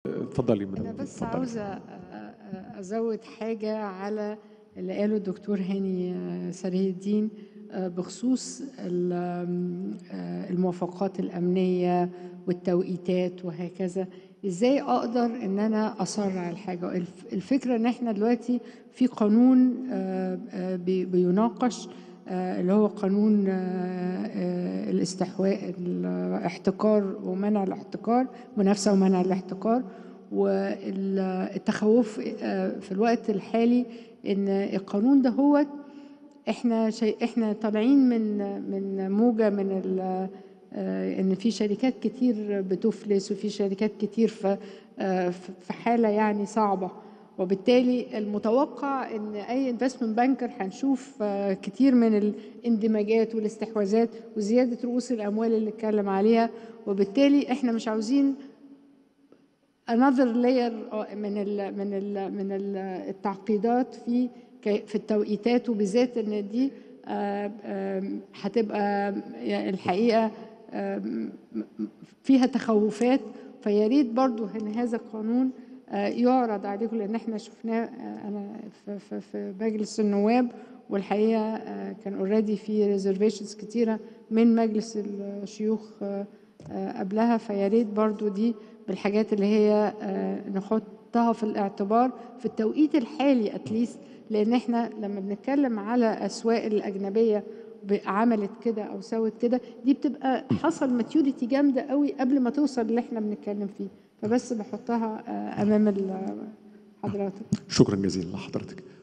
اتفضلي أنا مدام بس اتفضلي. عاوزة أ- أ- أزود حاجة على اللي قاله الدكتور هاني آه، سري الدين آه، بخصوص ال- آم، آه، الموافقات الأمنية والتوقيتات وهكذا إزاي أقدر إن أنا أسرع الحاجة الف- الفكرة إن إحنا دلوقتي في قانون آه، آه، بي- بيناقش آه، اللي هو قانون آه، آه، الاستحواء الاحتكار ومنع الاحتكار منافسة ومنع الاحتكار والتخوف آه، في الوقت الحالي ان القانون ده هو احنا شي احنا طالعين من من موجه من ال- آه، ان في شركات كتير بتفلس وفي شركات كتير في آه، في حاله يعني صعبه وبالتالي المتوقع ان اي انفستمنت بانكر هنشوف آه، كتير من الاندماجات والاستحواذات وزياده رؤوس الاموال اللي اتكلم عليها وبالتالي احنا مش عاوزين another layer من ال من ال من ال التعقيدات في كي- في التوقيتات وبالذات ان دي آه، آم، هتبقى يعني الحقيقه آم، فيها تخوفات فيا ريت برضو ان هذا القانون آه، يعرض عليكم لان احنا شفناه آه، انا في- في في مجلس النواب والحقيقه آه، كان اوريدي في ريزرفيشنز كتيره من مجلس الشيوخ آه، آه، قبلها فيا ريت برضو دي بالحاجات اللي هي آه، نحطها في الاعتبار في التوقيت الحالي اتليست لان احنا لما بنتكلم على اسواق الاجنبيه ب- عملت كده او سوت كده دي بتبقى حصل ماتيوريتي جامده قوي قبل ما توصل اللي احنا بنتكلم فيه فبس بحطها آه، امام ال- حضراتك شكرا جزيلا لحضرتك